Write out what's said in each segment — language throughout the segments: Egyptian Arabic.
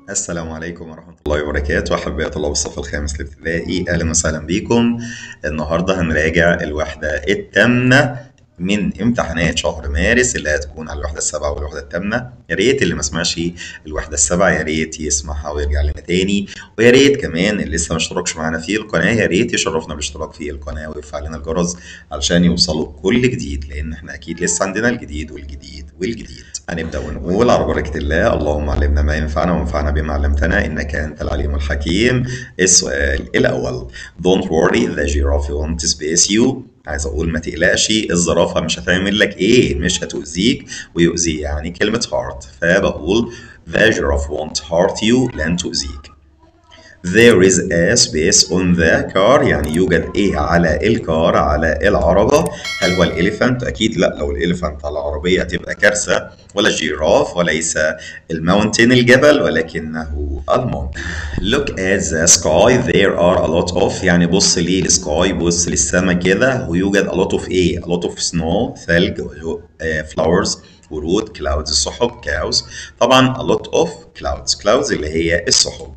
السلام عليكم ورحمة الله وبركاته أحبائي طلاب الصف الخامس الابتدائي أهلا وسهلا بكم النهاردة هنراجع الوحدة التامنة من امتحانات شهر مارس اللي هتكون على الوحدة السابعة والوحدة الثامنة يا ريت اللي ما سمعش الوحدة السابعة يا ريت يسمعها ويرجع لنا تاني ويا ريت كمان اللي لسه ما اشتركش معانا في القناة يا ريت يشرفنا بالاشتراك في القناة ويفعل لنا الجرس علشان يوصلوا كل جديد لأن احنا أكيد لسه عندنا الجديد والجديد والجديد هنبدأ ونقول على بركة الله اللهم علمنا ما ينفعنا وانفعنا بما علمتنا إنك أنت العليم الحكيم السؤال الأول Don't worry the giraffe won't space you عايز اقول ما تقلقش الزرافه مش هتعمل لك ايه مش هتؤذيك ويؤذي يعني كلمه هارت فبقول the giraffe won't hurt you لن تؤذيك There is a space on the car يعني يوجد ايه على الكار على العربة هل هو الإليفانت؟ أكيد لا لو الإليفانت على العربية تبقى كارثة ولا الجيراف وليس الماونتين الجبل ولكنه المونت Look at the sky there are a lot of يعني بص للسكاي بص للسما كده ويوجد a lot of ايه؟ a lot of snow ثلج flowers ورود clouds السحب cows طبعا a lot of clouds clouds اللي هي السحب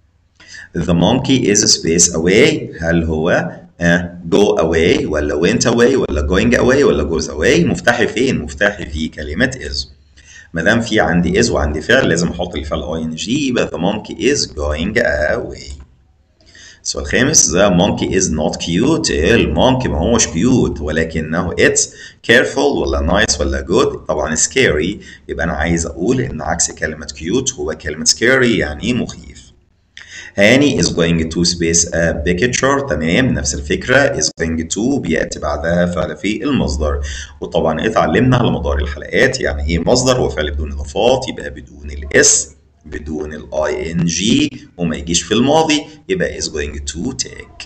The monkey is space away هل هو uh, go away ولا went away ولا going away ولا goes away مفتاحي فين مفتاحي في كلمة is ما دام في عندي is وعندي فعل لازم احط الفعل ing يبقى the monkey is going away السؤال الخامس the monkey is not cute المونكي ما هوش cute ولكنه it's careful ولا nice ولا good طبعا scary يبقى انا عايز اقول ان عكس كلمة cute هو كلمة scary يعني مخيف هاني is going to space a picture تمام نفس الفكرة is going to بيأتي بعدها فعل في المصدر وطبعا اتعلمنا على مدار الحلقات يعني ايه مصدر وفعل بدون اضافات يبقى بدون الاس بدون الاي ان جي وما يجيش في الماضي يبقى is going to take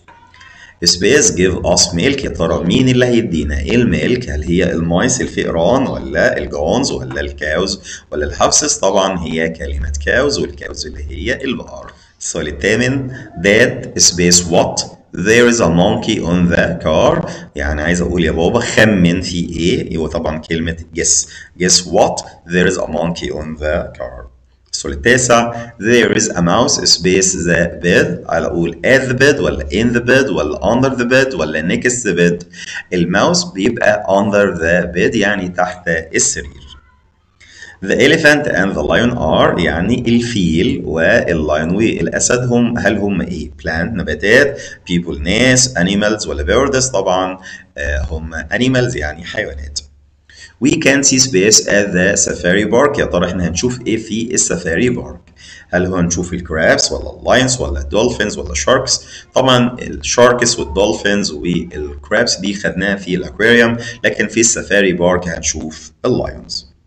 سبيس جيف اس ميلك يا ترى مين اللي هيدينا الميلك هل هي المايس الفئران ولا الجونز ولا الكاوز ولا الهابسس طبعا هي كلمة كاوز والكاوز اللي هي البقر السؤال الثامن that space what there is a monkey on the car يعني عايز اقول يا بابا خمن في ايه وطبعا كلمة guess guess what there is a monkey on the car السؤال التاسع there is a mouse space the bed على اقول at the bed ولا in the bed ولا under the bed ولا next the bed الماوس بيبقى under the bed يعني تحت السرير The elephant and the lion are يعني الفيل واللاين والأسد هم هل هم إيه؟ plant نباتات people ناس animals ولا birds طبعا هم animals يعني حيوانات. We can see space at the safari park يا ترى احنا هنشوف ايه في السفاري بارك هل هو هنشوف الكرابس ولا اللاينز ولا الدولفينز ولا الشاركس طبعا الشاركس والدولفينز والكرابس دي خدناها في الاكواريوم لكن في السفاري بارك هنشوف اللايونز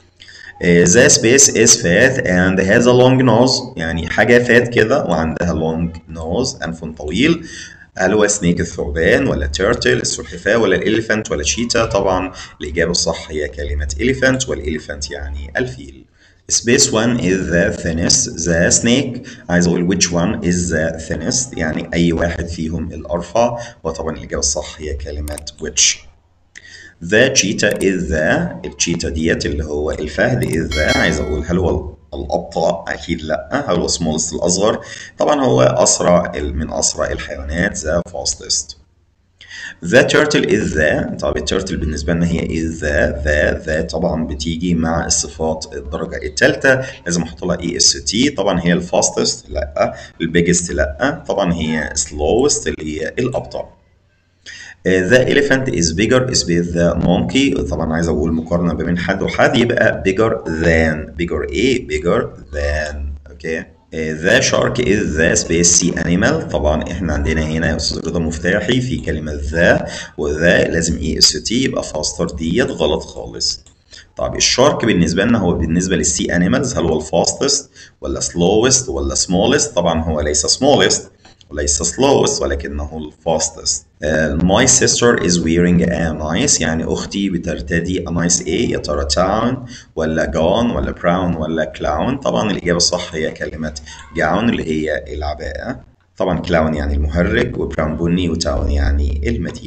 The space is fat and has a long nose يعني حاجة فات كده وعندها long nose أنف طويل هل هو سنيك الثعبان ولا تيرتل السلحفاة ولا الإليفانت ولا شيتا طبعا الإجابة الصح هي كلمة إليفانت والإليفانت يعني الفيل Space one is the thinnest the snake عايز أقول which one is the thinnest يعني أي واحد فيهم الأرفع وطبعا الإجابة الصح هي كلمة which The cheetah is the التشيتا ديت اللي هو الفهد is the عايز اقول هل هو الابطا اكيد لا هل هو smallest الاصغر طبعا هو اسرع من اسرع الحيوانات the fastest The turtle is the طب التيرتل بالنسبة لنا هي is the the the طبعا بتيجي مع الصفات الدرجة الثالثة لازم احط لها اي اس تي طبعا هي الفاستست لا البيجست لا طبعا هي slowest اللي هي الأبطأ The elephant is bigger is with the monkey طبعا عايز اقول مقارنه بين حد وحد يبقى bigger than bigger ايه bigger than اوكي okay. The shark is the space sea animal طبعا احنا عندنا هنا يا استاذ رضا مفتاحي في كلمه ذا وذا لازم اي اس تي يبقى فاستر ديت غلط خالص طب الشارك بالنسبه لنا هو بالنسبه للسي انيمالز هل هو الفاستست ولا سلوست ولا سمولست طبعا هو ليس سمولست وليس slowest ولكنه الفاستست uh, my sister is wearing a nice يعني أختي بترتدي a nice ايه يا ترى town ولا gown ولا brown ولا clown طبعا الإجابة الصح هي كلمة gown اللي هي العباءة طبعا clown يعني المهرج وبراون بني وتاون يعني المدينة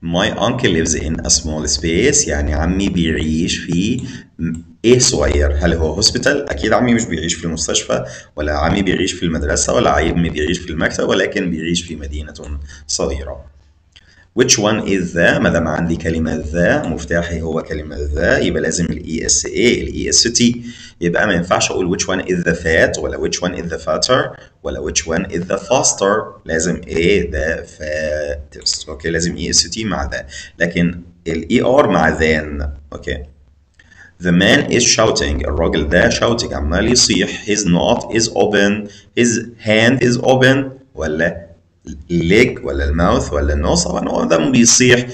My uncle lives in a small space يعني عمي بيعيش في ايه صغير هل هو هوسبيتال اكيد عمي مش بيعيش في المستشفى ولا عمي بيعيش في المدرسة ولا عمي بيعيش في المكتب ولكن بيعيش في مدينة صغيرة which one is the ما دام عندي كلمة the مفتاحي هو كلمة the يبقى لازم ال ESA ال EST يبقى ما ينفعش أقول which one is the fat ولا which one is the fatter ولا which one is the faster لازم A the fattest أوكي لازم EST مع the لكن ال ER مع than أوكي The man is shouting الراجل ده shouting عمال يصيح his mouth is open his hand is open ولا الليج ولا الماوث ولا النوز طبعا هو ده بيصيح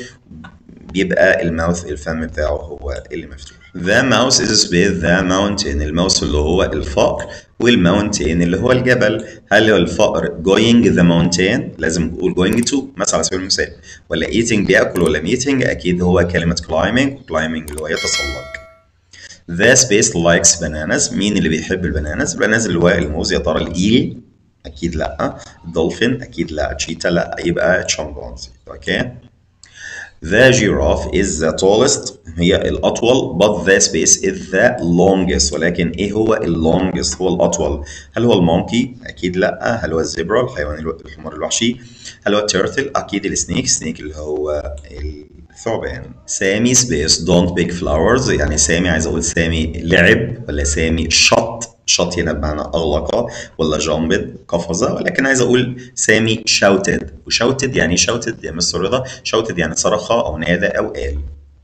بيبقى الماوث الفم بتاعه هو اللي مفتوح The mouse is with the mountain الماوس اللي هو الفقر والماونتين اللي هو الجبل هل هو الفقر going the mountain لازم نقول going to مثلا على سبيل المثال ولا eating بياكل ولا meeting اكيد هو كلمة climbing climbing اللي هو يتسلق The space likes bananas مين اللي بيحب البنانز؟ البنانز اللي هو الموز يا ترى الايل اكيد لا دولفين اكيد لا تشيتا لا يبقى تشامبانزي اوكي The giraffe is the tallest هي الأطول but the space is the longest ولكن إيه هو ال longest هو الأطول هل هو المونكي؟ أكيد لأ هل هو الزبرة الحيوان الحمار الوحشي؟ هل هو التيرتل؟ أكيد السنيك السنيك اللي هو الثعبان سامي سبيس don't pick flowers يعني سامي عايز أقول سامي لعب ولا سامي شط شط هنا بمعنى أغلق ولا جامبد قفزة ولكن عايز أقول سامي شاوتد وشاوتد يعني شاوتد يا مستر رضا شاوتد يعني صرخ أو نادى أو قال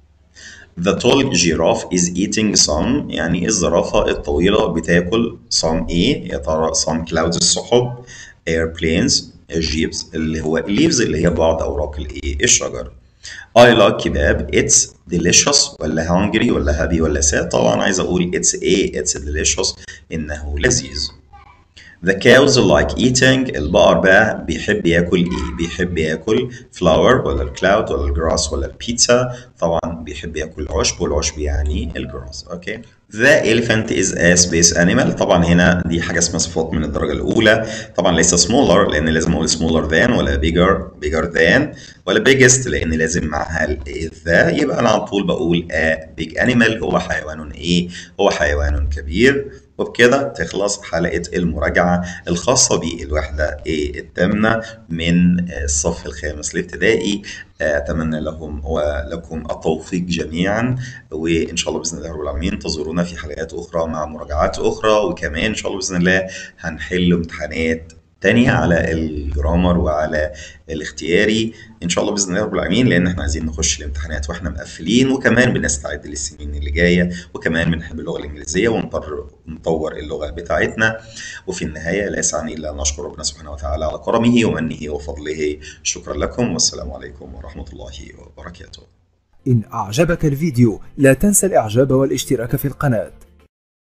The tall giraffe is eating some يعني الزرافة الطويلة بتاكل some ايه يا ترى some clouds السحب airplanes jeeps اللي هو leaves اللي هي بعض أوراق الايه الشجر I like كباب it's delicious ولا hungry ولا happy ولا sad طبعا عايز أقول it's a it's delicious إنه لذيذ The cows like eating البقر بقى بيحب ياكل ايه؟ بيحب ياكل flour ولا الكلاود ولا الجراس ولا البيتزا طبعا بيحب ياكل عشب والعشب يعني الجراس اوكي The elephant is a space animal طبعا هنا دي حاجة اسمها صفات من الدرجة الأولى طبعا ليس smaller لأن لازم أقول smaller than ولا bigger bigger than ولا biggest لأن لازم معها ال the يبقى أنا على طول بقول a big animal هو حيوان إيه؟ هو حيوان كبير وبكده تخلص حلقة المراجعة الخاصة بالوحدة الثامنة من الصف الخامس الابتدائي أتمنى لهم ولكم التوفيق جميعا وإن شاء الله بإذن الله رب العالمين تزورونا في حلقات أخرى مع مراجعات أخرى وكمان إن شاء الله بإذن الله هنحل امتحانات تانية على الجرامر وعلى الاختياري ان شاء الله باذن الله رب العالمين لان احنا عايزين نخش الامتحانات واحنا مقفلين وكمان بنستعد للسنين اللي جايه وكمان بنحب اللغه الانجليزيه ونطور اللغه بتاعتنا وفي النهايه لا يسعني الا ان اشكر ربنا سبحانه وتعالى على كرمه ومنه وفضله شكرا لكم والسلام عليكم ورحمه الله وبركاته إن أعجبك الفيديو لا تنسى الإعجاب والاشتراك في القناة